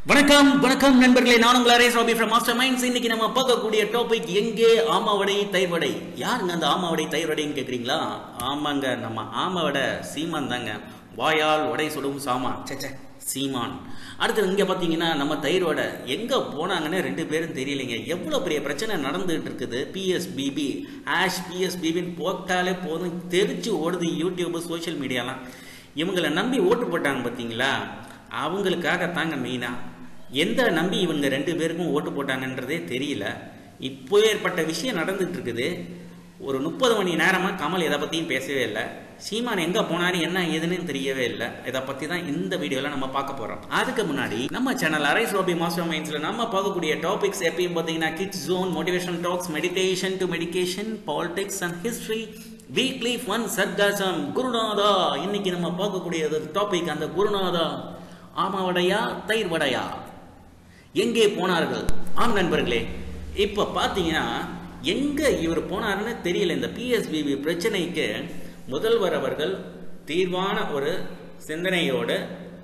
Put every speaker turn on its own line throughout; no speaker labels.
வணக்கம் வணக்கம் நண்பர்களே நான் உங்கள் Arise Roby from master minds இன்னைக்கு நம்ம பார்க்கக்கூடிய டாபிக் எங்கே ஆமாவடை தயிர்வடை யாருங்க அந்த ஆமாவடை தயிர்வடைன்னு கேட்குறீங்களா ஆமாங்க நம்ம ஆமாவடை சீமான் தாங்க வாயால் உடை சுடும் சாமான் சச்ச சீமான் அடுத்து இங்கே பார்த்தீங்கன்னா நம்ம தயிர் வடை எங்கே போனாங்கன்னு ரெண்டு பேரும் தெரியலைங்க எவ்வளோ பெரிய பிரச்சனை நடந்துகிட்டு இருக்குது பிஎஸ்பிபி ஆஷ் பிஎஸ்பிபின்னு போட்டாலே போதும் தெரிச்சு ஓடுது யூடியூப் சோஷியல் மீடியாலாம் இவங்களை நம்பி ஓட்டு போட்டாங்க பார்த்தீங்களா அவங்களுக்காக தாங்க மெயினாக எந்த நம்பி இவங்க ரெண்டு பேருக்கும் ஓட்டு போட்டாங்கன்றதே தெரியல இப்போ ஏற்பட்ட விஷயம் நடந்துட்டு இருக்குது ஒரு முப்பது மணி நேரமாக கமல் இதை பற்றியும் பேசவே இல்லை சீமான் எங்கே போனாரு என்ன ஏதுன்னு தெரியவே இல்லை இதை பற்றி தான் இந்த வீடியோவில் நம்ம பார்க்க போகிறோம் அதுக்கு முன்னாடி நம்ம சேனல் அரைஸ் ரோபி மாஸ்டர் மைண்ட்ஸில் நம்ம பார்க்கக்கூடிய டாபிக்ஸ் எப்பயும் பார்த்தீங்கன்னா kids zone motivation talks meditation to medication politics and history weekly fun sarcasm குருநாதா இன்னைக்கு நம்ம பார்க்கக்கூடிய டாபிக் அந்த குருநாதா ஆமாவடையா தயிர் வடையா எங்கே போனார்கள் ஆம் நண்பர்களே இப்போ பார்த்தீங்கன்னா எங்கே இவர் போனாருன்னு தெரியல இந்த பிஎஸ்பிபி பிரச்சனைக்கு முதல்வர் அவர்கள் தீர்வான ஒரு சிந்தனையோடு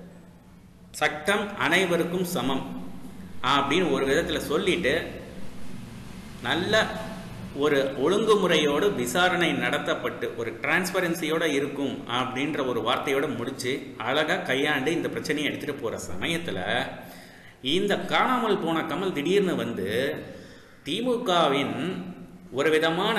சட்டம் அனைவருக்கும் சமம் அப்படின்னு ஒரு விதத்தில் சொல்லிட்டு நல்ல ஒரு ஒழுங்குமுறையோடு விசாரணை நடத்தப்பட்டு ஒரு டிரான்ஸ்பரன்சியோட இருக்கும் அப்படின்ற ஒரு வார்த்தையோட முடிச்சு அழகா கையாண்டு இந்த பிரச்சனையை எடுத்துட்டு போற சமயத்துல இந்த காணாமல் போன கமல் திடீர்னு வந்து திமுகவின் ஒரு விதமான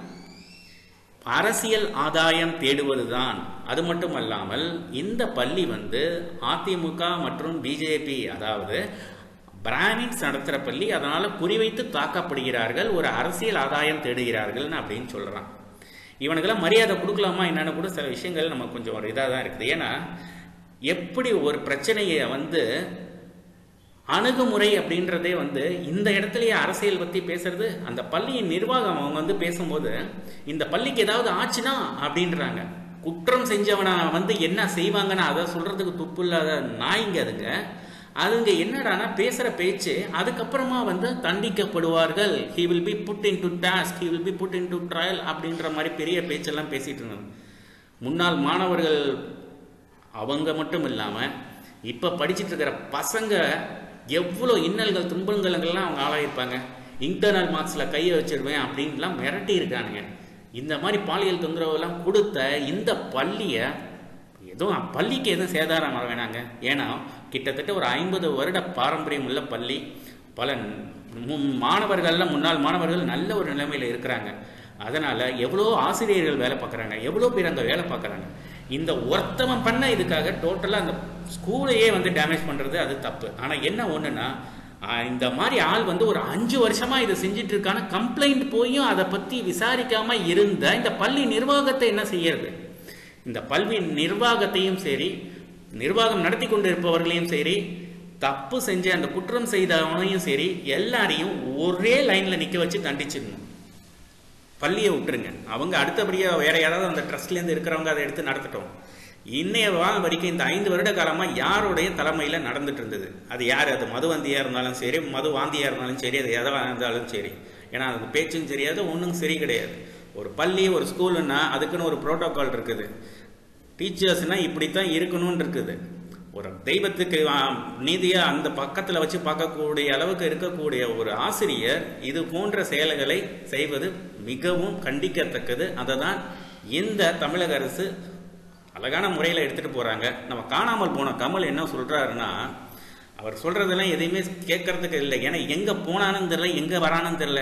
அரசியல் ஆதாயம் தேடுவதுதான் அது மட்டுமல்லாமல் இந்த பள்ளி வந்து அதிமுக மற்றும் பிஜேபி அதாவது பிராமின்ஸ் நடத்துகிற பள்ளி அதனால் குறிவைத்து தாக்கப்படுகிறார்கள் ஒரு அரசியல் ஆதாயம் தேடுகிறார்கள்னு அப்படின்னு சொல்கிறான் இவனுக்கெல்லாம் மரியாதை கொடுக்கலாமா என்னன்னு கூட சில விஷயங்கள் நம்ம கொஞ்சம் ஒரு இதாக தான் இருக்குது ஏன்னா எப்படி ஒரு பிரச்சனையை வந்து அணுகுமுறை அப்படின்றதே வந்து இந்த இடத்துலயே அரசியல் பற்றி பேசுறது அந்த பள்ளியின் நிர்வாகம் அவங்க வந்து பேசும்போது இந்த பள்ளிக்கு ஏதாவது ஆச்சுன்னா அப்படின்றாங்க குற்றம் செஞ்சவனை வந்து என்ன செய்வாங்கன்னு அதை சொல்றதுக்கு துப்பு இல்லாத நாய்ங்க அதுங்க அதுங்க என்னடானா பேசுற பேச்சு அதுக்கப்புறமா வந்து தண்டிக்கப்படுவார்கள் he will be put in to task he will be put in to trial அப்படின்ற மாதிரி பெரிய பேச்செல்லாம் பேசிட்டு இருந்தாங்க முன்னாள் மாணவர்கள் அவங்க மட்டும் இல்லாமல் இப்போ படிச்சுட்டு இருக்கிற பசங்க எவ்வளோ இன்னல்கள் துன்பங்கள்லாம் அவங்க ஆளாயிருப்பாங்க இன்டர்னல் மார்க்ஸில் கையை வச்சிருவேன் அப்படின்லாம் மிரட்டி இருக்கானுங்க இந்த மாதிரி பாலியல் தொந்தரவுலாம் கொடுத்த இந்த பள்ளியை எதுவும் பள்ளிக்கு எதுவும் சேதாரம் வர வேணாங்க ஏன்னா கிட்டத்தட்ட ஒரு ஐம்பது வருட பாரம்பரியம் உள்ள பள்ளி பல மாணவர்கள்லாம் முன்னாள் மாணவர்கள் நல்ல ஒரு நிலைமையில் இருக்கிறாங்க அதனால் எவ்வளோ ஆசிரியர்கள் வேலை பார்க்குறாங்க எவ்வளோ பேர் அங்கே வேலை பார்க்குறாங்க இந்த ஒருத்தவன் பண்ண இதுக்காக டோட்டலாக அந்த ஸ்கூலையே வந்து டேமேஜ் பண்ணுறது அது தப்பு ஆனால் என்ன ஒன்றுனா இந்த மாதிரி ஆள் வந்து ஒரு அஞ்சு வருஷமா இதை செஞ்சுட்டு இருக்கான கம்ப்ளைண்ட் போயும் அதை பற்றி விசாரிக்காம இருந்த இந்த பள்ளி நிர்வாகத்தை என்ன செய்யறது இந்த பல்வி நிர்வாகத்தையும் சரி நிர்வாகம் நடத்தி கொண்டு இருப்பவர்களையும் சரி தப்பு செஞ்ச அந்த குற்றம் செய்தவனையும் சரி எல்லாரையும் ஒரே லைன்ல நிக்க வச்சு தண்டிச்சிடணும் பள்ளியை விட்டுருங்க அவங்க அடுத்தபடியாக வேற யாராவது அந்த ட்ரஸ்ட்லேருந்து இருக்கிறவங்க அதை எடுத்து நடத்தட்டும் இன்னைய வரைக்கும் இந்த ஐந்து வருட காலமாக யாருடைய தலைமையில் நடந்துட்டு இருந்தது அது யார் அது மது வந்தியாக இருந்தாலும் சரி மது வாந்தியாக இருந்தாலும் சரி அது எதை இருந்தாலும் சரி ஏன்னா அதுக்கு பேச்சும் தெரியாது ஒன்றும் சரி கிடையாது ஒரு பள்ளி ஒரு ஸ்கூலுன்னா அதுக்குன்னு ஒரு ப்ரோட்டோகால் இருக்குது டீச்சர்ஸ்னால் இப்படித்தான் இருக்கணும்னு இருக்குது ஒரு தெய்வத்துக்கு நீதியாக அந்த பக்கத்தில் வச்சு பார்க்கக்கூடிய அளவுக்கு இருக்கக்கூடிய ஒரு ஆசிரியர் இது போன்ற செயல்களை செய்வது மிகவும் கண்டிக்கத்தக்கது அதை தான் இந்த தமிழக அரசு அழகான முறையில் எடுத்துகிட்டு போகிறாங்க நம்ம காணாமல் போன கமல் என்ன சொல்கிறாருன்னா அவர் சொல்கிறதெல்லாம் எதையுமே கேட்கறதுக்கு இல்லை ஏன்னா எங்கே போனான்னு தெரில எங்கே வரானுன்னு தெரில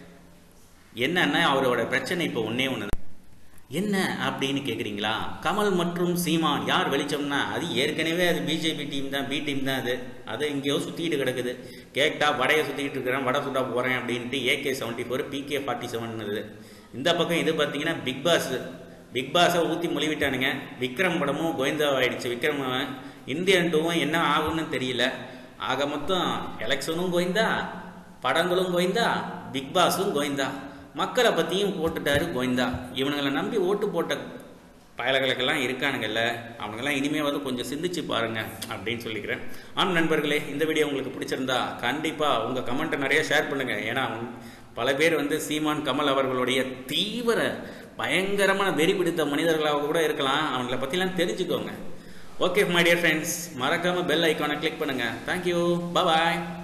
என்னன்னா அவரோட பிரச்சனை இப்போ ஒன்றே ஒன்று என்ன அப்படின்னு கேட்குறீங்களா கமல் மற்றும் சீமான் யார் வெளிச்சம்னா அது ஏற்கனவே அது பிஜேபி டீம் தான் பி டீம் தான் அது அது எங்கேயோ சுற்றிட்டு கிடக்குது கேட்டா வடையை சுற்றிக்கிட்டு இருக்கிறேன் வடை சுட்டா போகிறேன் அப்படின்ட்டு AK seventy four PK forty seven இந்த பக்கம் இது பார்த்தீங்கன்னா பிக் பாஸ் பிக் பாஸை ஊற்றி மொழிவிட்டானுங்க விக்ரம் படமும் கோவிந்தாவாயிடுச்சு விக்ரம் இந்தியன் டூவும் என்ன ஆகும்னு தெரியல ஆக மொத்தம் எலெக்ஷனும் கோவிந்தா படங்களும் கோவிந்தா பிக் பாஸும் கோவிந்தா மக்களை பற்றியும் போட்டுட்டாரு கோவிந்தா இவனுங்களை நம்பி ஓட்டு போட்ட பயல்களுக்கெல்லாம் இருக்கானுங்கல்ல அவனுங்கெல்லாம் இனிமேல் கொஞ்சம் சிந்திச்சு பாருங்க அப்படின்னு சொல்லிக்கிறேன் ஆம் நண்பர்களே இந்த வீடியோ உங்களுக்கு பிடிச்சிருந்தா கண்டிப்பாக உங்கள் கமெண்ட்டை நிறைய ஷேர் பண்ணுங்கள் ஏன்னா பல பேர் வந்து சீமான் கமல் அவர்களுடைய தீவிர பயங்கரமான வெறி பிடித்த மனிதர்களாக கூட இருக்கலாம் அவங்கள பற்றிலாம் தெரிஞ்சுக்கோங்க ஓகே மை டியர் ஃப்ரெண்ட்ஸ் மறக்காம பெல் ஐக்கானை கிளிக் பண்ணுங்க தேங்க்யூ பாய்